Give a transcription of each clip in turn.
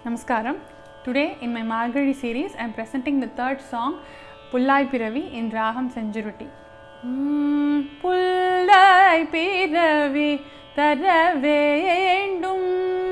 Namaskaram. Today in my Margari series I am presenting the third song Pullai Piravi in Raham Sanjuruti. Mm, புல்லாய் பிறவி தர வேண்டும்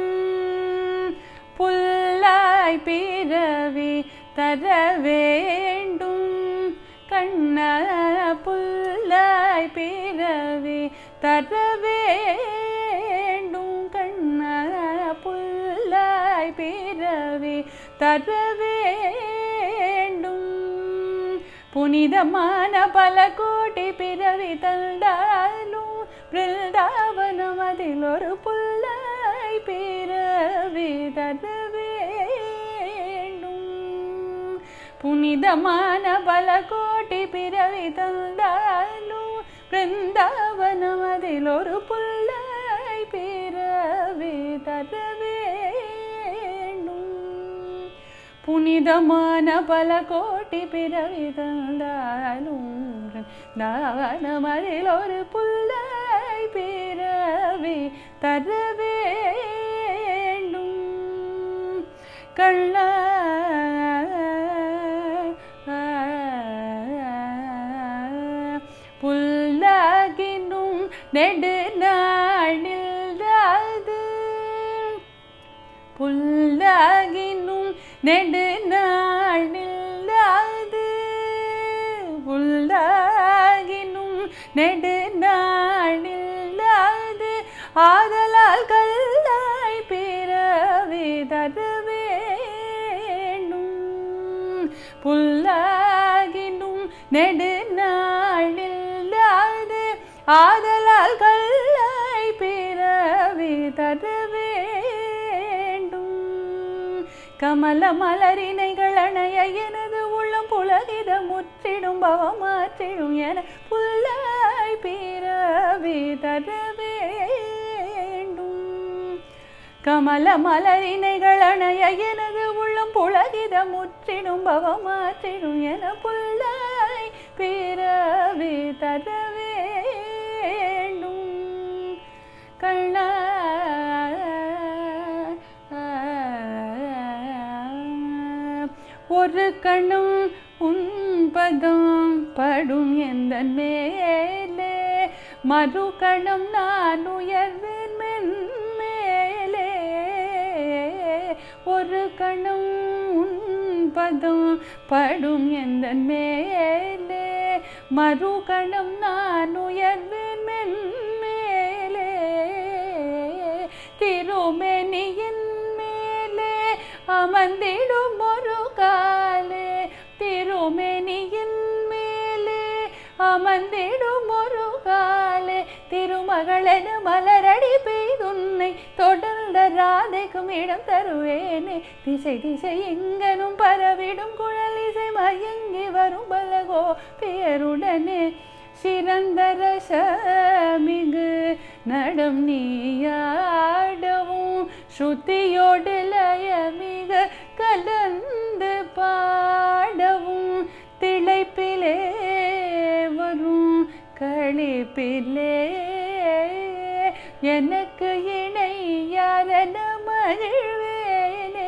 புல்லாய் பிறவி தர வேண்டும் கண்ண புல்லாய் பிறவி தர வேண்டும் கண்ண புல்லாய் பிறவி தர வேண்டும் புனிதமான பல கோடி பிறவி தந்தாலும் பிருந்தாவனம் அதில் ஒரு புல்லாய் பிறவி தர வேண்டும் புனிதமான பல கோடி பிறவி தந்தாலும் பிருந்தாவனம் அதில் ஒரு புல்லாய் பிறவி தர வேண்டும் புனிதமான பல கோடி பிறவி தந்தாலும் தானம் அதில் ஒரு புல்லாய் பிறவி தர வேண்டும் கள்ள புல்லாகினும் நெடு நாளில் புல்லாகினும் நெடு நாளில்லாது புல்லாகினும் நெடு நாளில்லாது ஆதலால் கல்லாய் பிறவி தர வேண்டும் புல்லாகினும் நெடு நாளில்லாது ஆதலால் கல்லாய் பிறவி தர வேண்டும் கமல மலரினைகள் அணைய எனது உள்ளம் புலகித முற்றிடும் பவமாற்றிடும் என புல்லாய் பிறவி தர வேண்டும் கமல மலரினைகள் அணைய எனது உள்ளம் புலகித முற்றிடும் பவமாற்றிடும் என புல்லாய் பிறவி தர வேண்டும் கண்ணா ஒரு கணம் உன்பதம் படும் எந்த மேலே மறு கணம் நான் உயர்வேன் மேலே ஒரு கணம் உன்பதம் படும் எந்த மேலே மறு கணம் நான் உயர்வேன் மேலே திருமெனியின் மேலே அமர்ந்திடும் ஒரு காலே திருமெனியின் மேலே அமர்ந்திடும் ஒரு காலே திருமகளென மலரடி பெய்துன்னை தொடர்ந்த ராதைக்கும் இடம் தருவேனே திசை திசை எங்கனும் பரவிடும் குழல் இசை மயங்கி வரும் பலகோ பேருடனே சிறந்தரசமிகு நடம் நீயாடவும் ஸ்ருதியோடு லயமிக கலந்து பாடவும் திளைப்பிலே வரும் களிப்பிலே எனக்கு இணை யாரென மகிழ்வேனே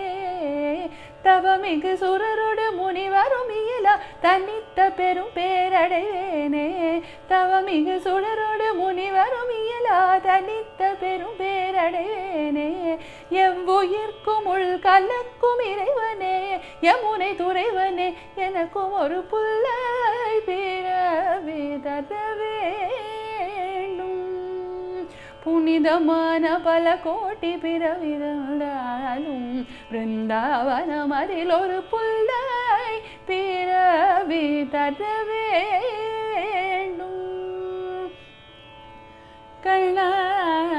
தவமிகு சுரரோடு முனிவரும் இயலா தனித்த பெரும் பேரடைவேனே தவமிகு சுடரோடு முனிவரும் இயலா தனித்த பெரும் பேரடைவேனே எவ்வுயிர்க்கும் உள் கலக்கும் இறைவனே யமுனை துறைவனே எனக்கும் ஒரு புல்லாய் பிறவி தர வேண்டும் புனிதமான பல கோட்டி பிறவிதாலும் பிருந்தாவனம் அதில் ஒரு புல்லாய் பிறவி தர வேண்டும் கண்ணா